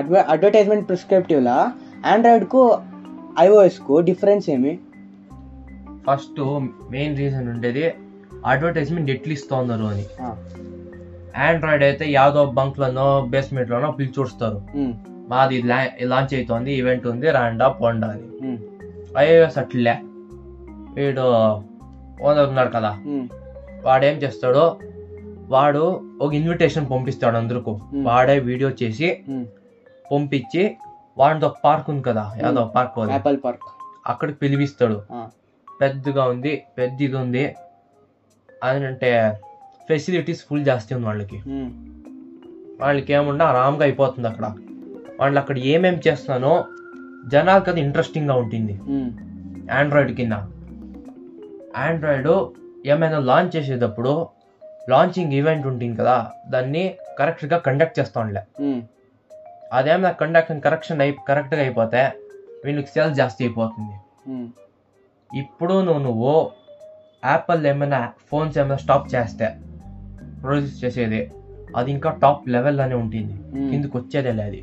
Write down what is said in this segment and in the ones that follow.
అడ్వ advertisement ప్రిస్క్రిప్టివ్లా ఆండ్రాయిడ్కు ఐఓఎస్కు డిఫరెన్స్ ఏమి ఫస్ట్ మెయిన్ రీజన్ ఉండేది అడ్వర్టైజ్మెంట్ ఎట్లు ఇస్తున్నారు అని ఆ, ఆండ్రాయిడ్ అయితే యాదో బంక్లోనో బేస్మెంట్లోనో పిలిచి చూస్తారు ఉమ్, మాది లా- లాంచ్ అవుతోంది ఈవెంట్ ఉంది రాండా పోండా అని ఉమ్, ఐఓఎస్ అట్లే వీడు ఓనర్ ఉన్నాడు కదా ఉమ్, వాడేం చేస్తాడో వాడు ఒక ఇన్విటేషన్ పంపిస్తాడు అందరికి Hmm. వాడే వీడియో చేసి ఉమ్. పంపించి వాడితో ఒక పార్క్ ఉంది కదా యాదో పార్క్ అది యాపిల్ పార్క్ అక్కడికి పిలిపిస్తాడు ఆ, పెద్దగా ఉంది పెద్ద ఇది ఉంది అని అంటే ఫెసిలిటీస్ ఫుల్ జాస్తి ఉంది వాళ్ళకి ఉమ్, వాళ్ళకి ఏముండా ఆరామ్గా అయిపోతుంది అక్కడ వాళ్ళు అక్కడ ఏమేం చేస్తున్నానో జనాలకి అది ఇంట్రెస్టింగ్గా ఉంటుంది ఉమ్, ఆండ్రాయిడ్ కింద ఆండ్రాయిడ్ ఏమైనా లాంచ్ చేసేటప్పుడు లాంచింగ్ ఈవెంట్ ఉంటుంది కదా దాన్ని కరెక్ట్గా కండక్ట్ చేస్తాంలే ఉమ్, అదేమైనా కండక్ట్ కరెక్షన్ అయి కరెక్ట్గా అయిపోతే వీళ్ళకి సేల్స్ జాస్తి అయిపోతుంది ఉమ్, ఇప్పుడు నువ్వు నువ్వు యాపిల్ ఏమైనా ఫోన్స్ ఏమైనా స్టాప్ చేస్తే ప్రొడ్యూస్ చేసేది అది ఇంకా టాప్ లెవెల్లోనే ఉంటుంది Hmm. కిందకి వచ్చేదే లేదు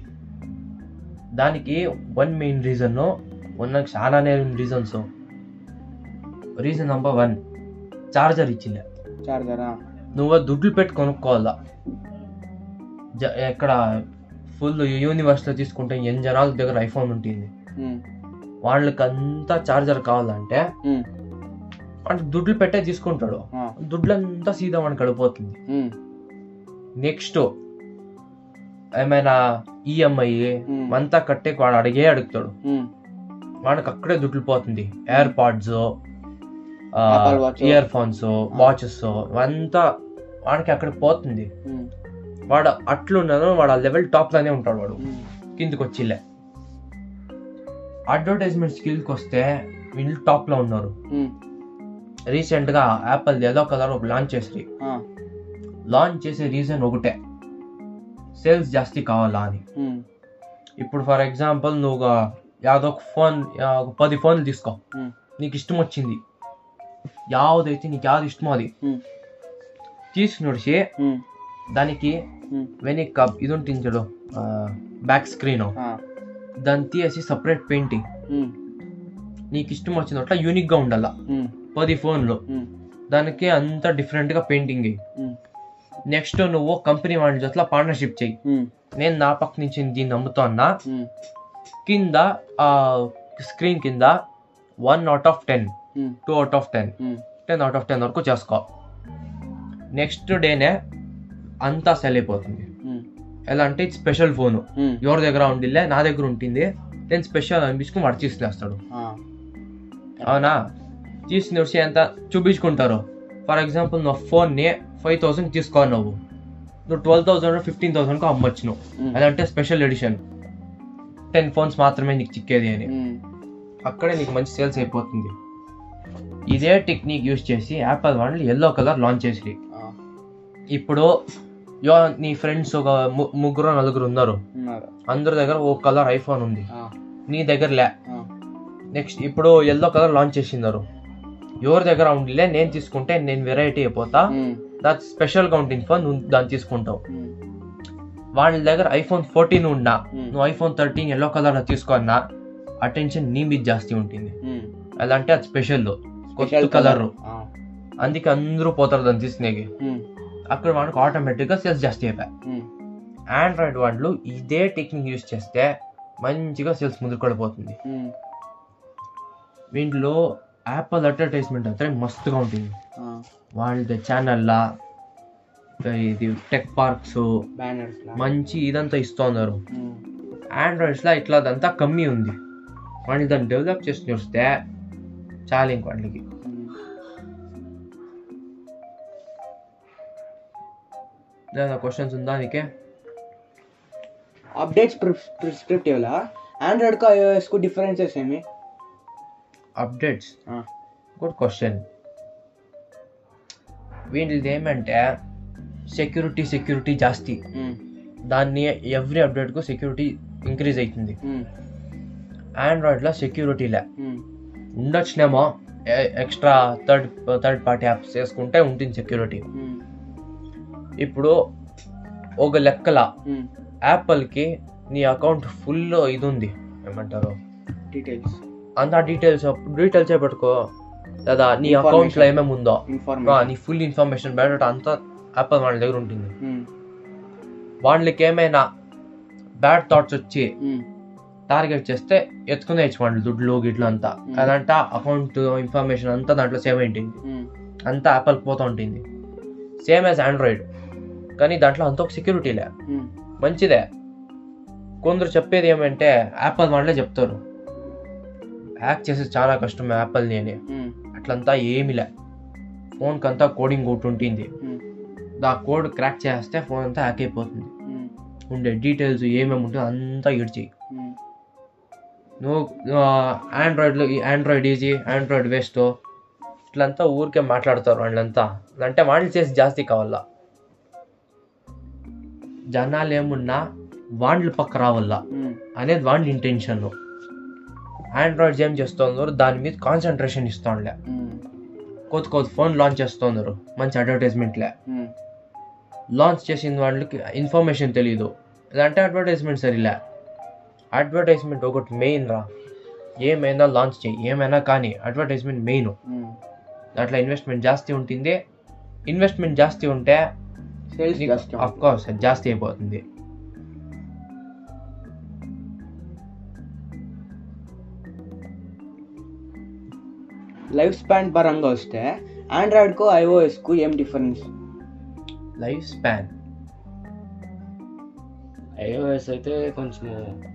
దానికి వన్ మెయిన్ రీజన్ ఉన్న చాలానే reasons reason number one charger ఇచ్చింది చార్జరా నువ్వు దుడ్లు పెట్టి కొనుక్కోవాలా జ- ఎక్కడ ఫుల్ యూనివర్స్లో తీసుకుంటే ఎన్ని జనాల దగ్గర ఐఫోన్ ఉంటుంది ఉమ్, వాళ్ళకి అంతా చార్జర్ కావాలంటే ఉమ్, వాడికి దుడ్లు పెట్టే తీసుకుంటాడు ఆ, దుడ్లంతా సీదా వాడికి గడిపోతుంది ఉమ్, నెక్స్ట్ ఏమైనా ఈఎంఐ Hmm. అంతా కట్టే వాడు అడిగే అడుగుతాడు ఉమ్, వాడికి అక్కడే దుడ్లు పోతుంది AirPods Apple Watch. Earphones watches అంతా వాడికి అక్కడ పోతుంది ఉమ్, వాడు అట్లున్నాను వాడు ఆ లెవెల్ టాప్ లోనే ఉంటాడు వాడు ఉమ్, కిందికి వచ్చిలే అడ్వర్టైజ్మెంట్ స్కిల్కి వస్తే వీళ్ళు టాప్ లో ఉన్నారు ఉమ్, రీసెంట్ గా యాపిల్ ఎల్లో కలర్ ఒక లాంచ్ చేసి ఆ, లాంచ్ చేసే రీజన్ ఒకటే సేల్స్ జాస్తి కావాలా అని ఉమ్, ఇప్పుడు ఫర్ ఎగ్జాంపుల్ నువ్వు ఒక యాదో ఒక ఫోన్ యా- ఒక పది ఫోన్లు తీసుకో ఉమ్, నీకు ఇష్టం వచ్చింది యావదైతే నీకు యాది ఇష్టమో అది ఉమ్, తీసుకుని ఉమ్, దానికి ఉమ్, వెనక ఇది ఉంటుంది చూడు బ్యాక్ స్క్రీన్ ఆ, దాన్ని తీసి సపరేట్ పెయింటింగ్ ఉమ్, నీకు ఇష్టం వచ్చిన అట్లా యూనిక్ గా ఉండాల ఉమ్, పది ఫోన్లు ఉమ్, దానికి అంత డిఫరెంట్ గా పెయింటింగ్ అయ్యి ఉమ్, నెక్స్ట్ నువ్వు కంపెనీ వాళ్ళ జొతల పార్ట్నర్షిప్ చెయ్యి ఉమ్, నేను నా పక్క నుంచి దీన్ని నమ్ముతా అన్నా ఉమ్, కింద ఆ స్క్రీన్ కింద one out of ten um, two out of ten um, ten out of ten వరకు చేసుకో నెక్స్ట్ డేనే అంతా సెల్ అయిపోతుంది ఉమ్, ఎలా అంటే ఇది స్పెషల్ ఫోను ఉమ్, ఎవరి దగ్గర ఉండిలే నా దగ్గర ఉంటుంది నేను స్పెషల్ అనిపించుకుని వాడు తీసుకునేస్తాడు ఆ, అవునా తీసుకుని వచ్చి ఎంత చూపించుకుంటారు ఫర్ ఎగ్జాంపుల్ నువ్వు ఫోన్ని ఫైవ్ థౌసండ్ తీసుకో నువ్వు నువ్వు ట్వెల్వ్ థౌసండ్ ఫిఫ్టీన్ థౌసండ్కి అమ్మొచ్చు నువ్వు ఉమ్, అదంటే స్పెషల్ ఎడిషన్ టెన్ ఫోన్స్ మాత్రమే నీకు చిక్కేది అని ఉమ్, అక్కడే నీకు మంచి సేల్స్ అయిపోతుంది ఇదే టెక్నిక్ యూస్ చేసి యాపిల్ వాళ్ళు ఎల్లో కలర్ లాంచ్ చేసి ఆ, ఇప్పుడు యో నీ ఫ్రెండ్స్ ఒక ము- ముగ్గురు నలుగురు ఉన్నారు ఉన్నారు అందరి దగ్గర ఓ కలర్ ఐఫోన్ ఉంది ఆ, నీ దగ్గర లే ఆ, నెక్స్ట్ ఇప్పుడు ఎల్లో కలర్ లాంచ్ చేసినారు ఎవరి దగ్గర ఉండిలే నేను తీసుకుంటే నేను వెరైటీ అయిపోతా ఉమ్, దాని స్పెషల్గా ఉంటుంది ఫోన్ నువ్వు దాన్ని తీసుకుంటావు ఉమ్, వాళ్ళ దగ్గర ఐఫోన్ ఫోర్టీన్ ఉన్నా ఉమ్, నువ్వు ఐఫోన్ థర్టీన్ ఎల్లో కలర్ తీసుకోన్నా అటెన్షన్ నీ మీద జాస్తి ఉంటుంది ఉమ్, ఎలా అంటే అది స్పెషల్ కొత్త స్పెషల్ కలర్ ఆ, అందుకే అందరూ పోతారు దాన్ని తీసుకునేకి ఉమ్, అక్కడ వాళ్ళకి ఆటోమేటిక్గా సేల్స్ జాస్తి అయిపోయాయి ఉమ్, ఆండ్రాయిడ్ వాళ్ళు ఇదే టెక్నిక్ యూస్ చేస్తే మంచిగా సేల్స్ ముందుకు పడిపోతుంది ఉమ్, వీటిలో యాపిల్ అడ్వర్టైజ్మెంట్ అయితే మస్తుగా ఉంటుంది ఆ, వాళ్ళ ఛానల్లా ఇది టెక్ పార్క్స్ బ్యానర్స్ లా మంచి ఇదంతా ఇస్తున్నారు ఉమ్, ఆండ్రాయిడ్స్లో ఇట్లా అదంతా కమ్మి ఉంది వాళ్ళు దాన్ని డెవలప్ చేసుకుని వస్తే చాలా ఇంక వాళ్ళకి ఉమ్. ఏదైనా క్వశ్చన్స్ ఉందా నీకే అప్డేట్స్ ప్రిస్క్రిప్టివ్లా ఆండ్రాయిడ్కు ఐఓఎస్కు డిఫరెన్సెస్ ఏమి అప్డేట్స్ ఆ, గుడ్ క్వశ్చన్ వీటిది ఏమంటే సెక్యూరిటీ సెక్యూరిటీ జాస్తి ఉమ్, దాన్ని ఎవ్రీ అప్డేట్కు సెక్యూరిటీ ఇంక్రీజ్ అవుతుంది ఉమ్, ఆండ్రాయిడ్లో సెక్యూరిటీలే ఉమ్, ఉండొచ్చునేమో extra third third party apps చేసుకుంటే ఉంటుంది సెక్యూరిటీ ఉమ్, ఇప్పుడు ఒక లెక్కల ఉమ్, యాపిల్కి నీ అకౌంట్ ఫుల్ ఇది ఉంది ఏమంటారు డీటెయిల్స్ అంత డీటెయిల్స్ డీటెయిల్సే పెట్టుకో లేదా నీ Information. అకౌంట్లో ఏమేమి ఉందో ఆ, ఇన్ఫర్మేషన్ నీ ఫుల్ ఇన్ఫర్మేషన్ బయోడేటా అంతా యాపిల్ వాళ్ళ దగ్గర ఉంటుంది వాళ్ళకి ఏమైనా బ్యాడ్ థాట్స్ వచ్చి టార్గెట్ చేస్తే ఎత్తుకునే వాళ్ళు దుడ్లు గిడ్లు అంతా Hmm. అదంతా అకౌంట్ ఇన్ఫర్మేషన్ అంతా దాంట్లో సేవ్ అయింటుంది అంతా యాపిల్ పోతూ ఉంటుంది సేమ్ యాజ్ ఆండ్రాయిడ్ కానీ దాంట్లో అంత ఒక సెక్యూరిటీ లే మంచిదే కొందరు చెప్పేది ఏమంటే యాపిల్ వాళ్ళే చెప్తారు హ్యాక్ చేసేది చాలా కష్టం యాపిల్ని అని అట్లంతా ఏమి లే ఫోన్కి అంతా కోడింగ్ ఒకటి ఉంటుంది ఆ కోడ్ క్రాక్ చేస్తే ఫోన్ అంతా హ్యాక్ అయిపోతుంది ఉండే డీటెయిల్స్ ఏమేమి ఉంటుందో అంతా ఇడ్చి నువ్వు ఆండ్రాయిడ్లో ఆండ్రాయిడ్ ఈజీ ఆండ్రాయిడ్ వేస్ట్ ఇట్లంతా ఊరికే మాట్లాడతారు వాళ్ళంతా అంటే వాళ్ళు చేసి జాస్తి కావాలా జనాలు ఏమున్నా వాళ్ళు పక్క రావాలా అనేది వాళ్ళ ఇంటెన్షన్ ఆండ్రాయిడ్స్ ఏం చేస్తున్నారు దాని మీద కాన్సన్ట్రేషన్ ఇస్తుండలే కొత్త కొత్త ఫోన్ లాంచ్ చేస్తున్నారు మంచి అడ్వర్టైజ్మెంట్లే లాంచ్ చేసిన వాళ్ళకి ఇన్ఫర్మేషన్ తెలియదు ఇదంటే అడ్వర్టైజ్మెంట్ సరిలే అడ్వర్టైజ్మెంట్ ఒకటి మెయిన్ రా ఏమైనా లాంచ్ చేయి ఏమైనా కానీ అడ్వర్టైజ్మెంట్ మెయిన్ దాంట్లో ఇన్వెస్ట్మెంట్ జాస్తి ఉంటుంది ఇన్వెస్ట్మెంట్ జాస్తి ఉంటే సేల్స్ జాస్తి ఆఫ్ కోర్స్ జాస్తి అయిపోతుంది లైఫ్ స్పాన్ పరంగా వస్తే ఆండ్రాయిడ్కు ఐఓఎస్కు ఏం డిఫరెన్స్ లైఫ్ స్పాన్ ఐఓఎస్ అయితే కొంచెము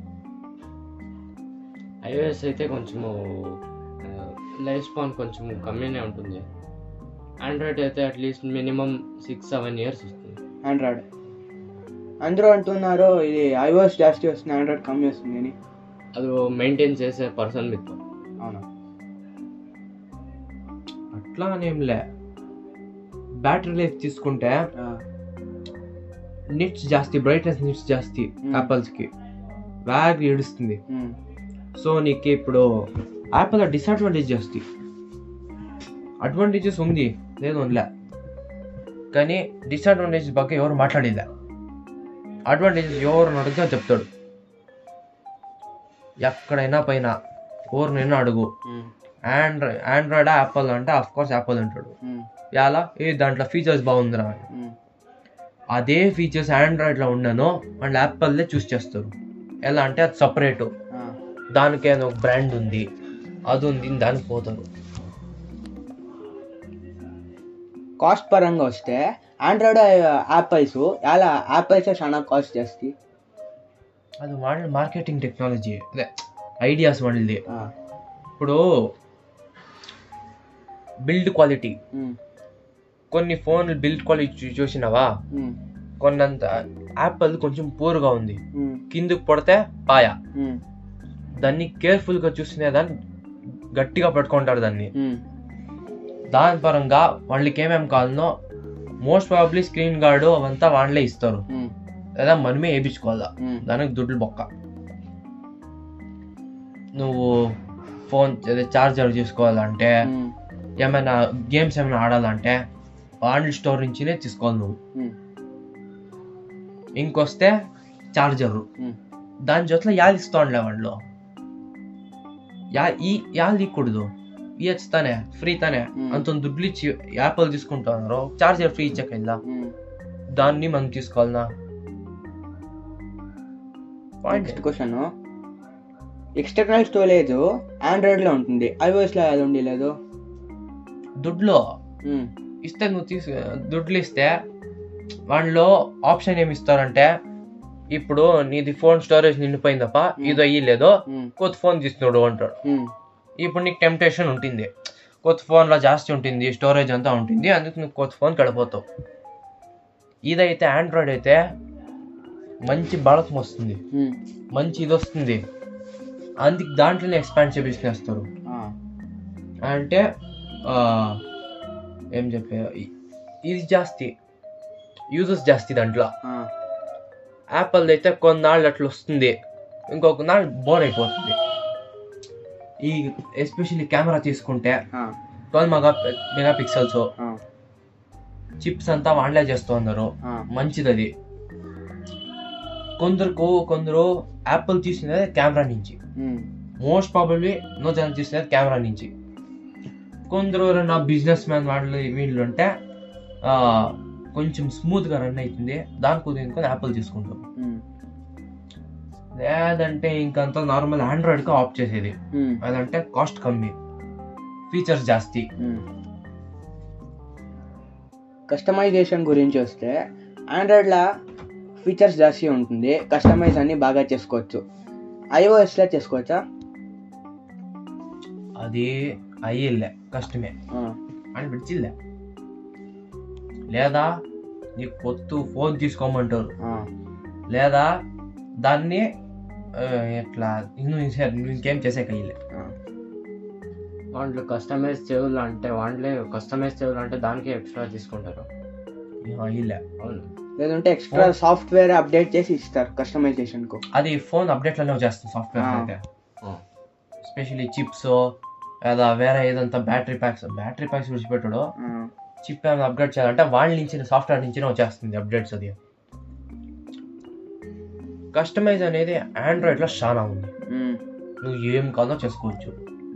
ఐఓఎస్ అయితే కొంచెము లైఫ్ స్పాన్ కొంచెం కమ్మీనే ఉంటుంది ఆండ్రాయిడ్ అయితే at least minimum six seven years వస్తుంది ఆండ్రాయిడ్ అందరూ అంటున్నారు ఇది ఐఓఎస్ జాస్తి వస్తుంది ఆండ్రాయిడ్ కమ్మి వస్తుంది అని అది మెయింటైన్ చేసే పర్సన్ మీద అవునా అట్లా అనేంలే బ్యాటరీ లైఫ్ తీసుకుంటే నిట్స్ జాస్తి బ్రైట్నెస్ నిట్స్ జాస్తి Hmm. యాపిల్స్కి బ్యాగ్ ఏడుస్తుంది సో నీకు ఇప్పుడు యాపిల్ డిసడ్వాంటేజ్ జాస్తి అడ్వాంటేజెస్ ఉంది లేదు ఉండలే కానీ డిసడ్వాంటేజెస్ ಬಗ್ಗೆ ఎవరు మాట్లాడేదా అడ్వాంటేజెస్ ఎవరు అడిగితే చెప్తాడు ఎక్కడైనా పైన ఎవరినైనా అడుగు ఆండ్రాయిడ్ ఆండ్రాయిడ్ యాపిల్ అంటే అఫ్ కోర్స్ యాపిల్ అంటాడు ఎలా ఏ దాంట్లో ఫీచర్స్ బాగుందిరా అని. అదే ఫీచర్స్ ఆండ్రాయిడ్లో ఉండను వాళ్ళు యాపిల్లే చూస్ చేస్తారు ఎలా అంటే అది సపరేటు దానికైనా ఒక బ్రాండ్ ఉంది అది ఉంది దానికి పోతారు కాస్ట్ పరంగా వస్తే ఆండ్రాయిడ్ యాపిల్స్ అలా యాపిల్స్ చాలా కాస్ట్ జాస్తి అది వాళ్ళ మార్కెటింగ్ టెక్నాలజీ అదే ఐడియాస్ వాళ్ళది ఇప్పుడు బిల్డ్ క్వాలిటీ కొన్ని ఫోన్లు బిల్డ్ క్వాలిటీ చూసినావా కొన్నంత యాపిల్ కొంచెం పూర్గా ఉంది కిందకు పడితే పాయ దాన్ని కేర్ఫుల్గా చూసినే దాన్ని గట్టిగా పట్టుకుంటారు దాన్ని దాని పరంగా వాళ్ళకి ఏమేమి కావాలనో మోస్ట్ ప్రాబబ్లీ స్క్రీన్ గార్డు అవంతా వాళ్ళే ఇస్తారు లేదా మనమే వేయించుకోవాలా దానికి దుడ్లు బొక్క నువ్వు ఫోన్ అదే చార్జర్ చేసుకోవాలంటే ఏమైనా గేమ్స్ ఏమైనా ఆడాలంటే వాళ్ళ స్టోర్ నుంచినే తీసుకోవాలి నువ్వు ఇంకొస్తే చార్జరు దాని జೊತೆ యాలు ఇస్తాండ్లే వాళ్ళు యా ఈ యాలు ఇక్కూడదు ఇవ్వచ్చు ತಾನೆ ఫ్రీ ತಾನೆ Hmm. అంత దుడ్లు ఇచ్చి యాపిల్ తీసుకుంటున్నారు చార్జర్ ఫ్రీ ఇచ్చకెళ్ళా దాన్ని మనం తీసుకోవాలనా point next question external storage Android లో ఉంటుంది ఐఓఎస్ లో అది ఉండి లేదు దుడ్లు ఇస్తే నువ్వు తీసు దుడ్లు ఇస్తే వాళ్ళలో ఆప్షన్ ఏమి ఇస్తారంటే ఇప్పుడు నీది ఫోన్ స్టోరేజ్ నిండిపోయిందప్ప ఇది అయ్యలేదు కొత్త ఫోన్ తీసుకున్నాడు అంటాడు ఇప్పుడు నీకు టెంప్టేషన్ ఉంటుంది కొత్త ఫోన్లో జాస్తి ఉంటుంది స్టోరేజ్ అంతా ఉంటుంది అందుకు నువ్వు కొత్త ఫోన్ కడిపోతావు ఇదైతే ఆండ్రాయిడ్ అయితే మంచి బళకం వస్తుంది మంచి ఇది వస్తుంది అందుకు దాంట్లోనే ఎక్స్పాండ్ చేపిస్తున్నారు అంటే ఆ, ఏం చెప్పే ఇ- ఇది జాస్తి యూజర్స్ జాస్తి దాంట్లో యాపిల్ అయితే కొన్నాళ్ళు అట్లా వస్తుంది ఇంకొక నాళ్ళు బోర్ అయిపోతుంది ఈ ఎస్పెషల్లీ కెమెరా తీసుకుంటే twelve mega megapixels chips అంతా వాళ్ళే చేస్తూ ఉన్నారు మంచిది అది కొందరు కొందరు యాపిల్ తీసినది కెమెరా నుంచి ఉమ్, మోస్ట్ ప్రాబబ్లీ నో జనం తీసినది కెమెరా నుంచి కొందరు నా బిజినెస్ మ్యాన్ వాళ్ళు వీళ్ళు ఉంటే ఆ, కొంచెం స్మూత్ గా రన్ అవుతుంది దాని కుదిరించుకొని యాపిల్ తీసుకుంటాం ఉమ్, లేదంటే ఇంకంతా నార్మల్ ఆండ్రాయిడ్ కి ఆఫ్ చేసేది ఉమ్, అదంటే కాస్ట్ కమ్మీ ఫీచర్స్ జాస్తి ఉమ్. కస్టమైజేషన్ గురించి వస్తే ఆండ్రాయిడ్లో ఫీచర్స్ జాస్తి ఉంటుంది కస్టమైజ్ అన్ని బాగా చేసుకోవచ్చు ఐఓఎస్లో చేసుకోవచ్చా అది అయ్యిల్లే కష్టమే ఆ, అని విడిచిల్లే లేదా నీకు కొత్త ఫోన్ తీసుకోమంటారు ఆ, లేదా దాన్ని ఆ, ఎట్లా ఇನ್ನು ఇంకేం చేసే కయ్యలే ఆ. వాళ్ళు కస్టమైజ్ చేయాలంటే వాళ్ళే కస్టమైజ్ చేయాలంటే దానికి ఎక్స్ట్రా తీసుకుంటారు అయ్యిలే అవును లేదంటే ఎక్స్ట్రా సాఫ్ట్వేర్ అప్డేట్ చేసి ఇస్తారు కస్టమైజేషన్ కు అది ఫోన్ అప్డేట్లలో చేస్తుంది సాఫ్ట్వేర్ ఆ. అయితే ఎస్పెషల్లీ చిప్స్ లేదా వేరే ఏదంతా బ్యాటరీ ప్యాక్స్ బ్యాటరీ ప్యాక్స్ విడిచిపెట్టాడు ఆ, చిప్ ఏమైనా అప్డేట్ చేయాలంటే వాళ్ళ నుంచి సాఫ్ట్వేర్ నుంచి వచ్చేస్తుంది అప్డేట్స్ అది కస్టమైజ్ అనేది ఆండ్రాయిడ్ లో చాలా ఉంది ఉమ్, నువ్వు ఏం కాదో చేసుకోవచ్చు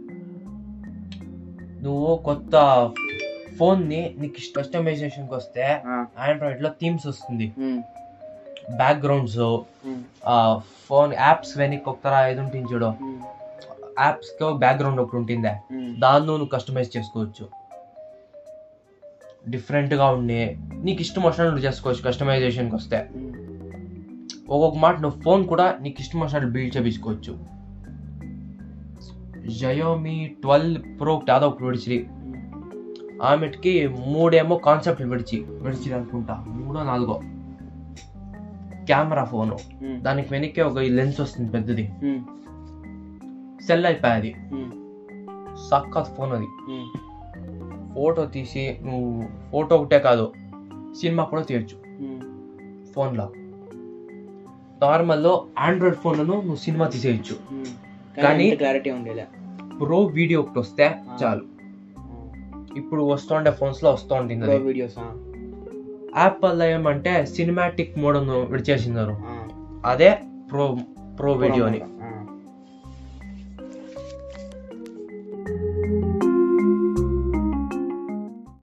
నువ్వు కొత్త ఫోన్ ని నీకు కస్టమైజేషన్కి వస్తే ఆ, ఆండ్రాయిడ్ లో థీమ్స్ వస్తుంది ఉమ్, బ్యాక్గ్రౌండ్స్ ఉమ్, ఫోన్ యాప్స్ వెనక్కి ఒక ఇది ఉంటుంది చూడు ఉమ్, యాప్స్ కి బ్యాక్గ్రౌండ్ ఒకటి ఉంటుందే ఉమ్, దాన్ని నువ్వు కస్టమైజ్ చేసుకోవచ్చు డిఫరెంట్ గా ఉండి నీకు ఇష్టం వచ్చినట్టు నువ్వు చేసుకోవచ్చు కస్టమైజేషన్కి వస్తే ఉమ్. ఒక్కొక్క మాట నువ్వు ఫోన్ కూడా నీకు ఇష్టం వచ్చినట్టు బిల్డ్ చేపించుకోవచ్చు జయోమి ట్వెల్వ్ ప్రో యాదో ఒకటి విడిచి ఆమెకి మూడేమో కాన్సెప్ట్ విడిచి విడిచి అనుకుంటా మూడో నాలుగో కెమెరా ఫోను ఉమ్, దానికి వెనక్కి ఒక లెన్స్ వస్తుంది పెద్దది ఉమ్, సెల్ అయిపోయి అది ఉమ్, సక్కత్ ఫోన్ అది ఉమ్, ఫోటో తీసి నువ్వు ఫోటో ఒకటే కాదు సినిమా కూడా తీయచ్చు ఉమ్. ఫోన్లో నార్మల్లో ఆండ్రాయిడ్ ఫోన్లను నువ్వు సినిమా తీసేయచ్చు ఉమ్. కానీ- కానీ క్లారిటీ ఉండేలే ప్రో వీడియో ఒకటి వస్తే చాలు ఇప్పుడు వస్తుండే ఫోన్స్ లో వస్తూ ఉంటుంది ప్రో అది వీడియోస్ యాపిల్ ఏమంటే సినిమాటిక్ మోడ్ విడిచేసినారు అదే ప్రో ప్రో వీడియోని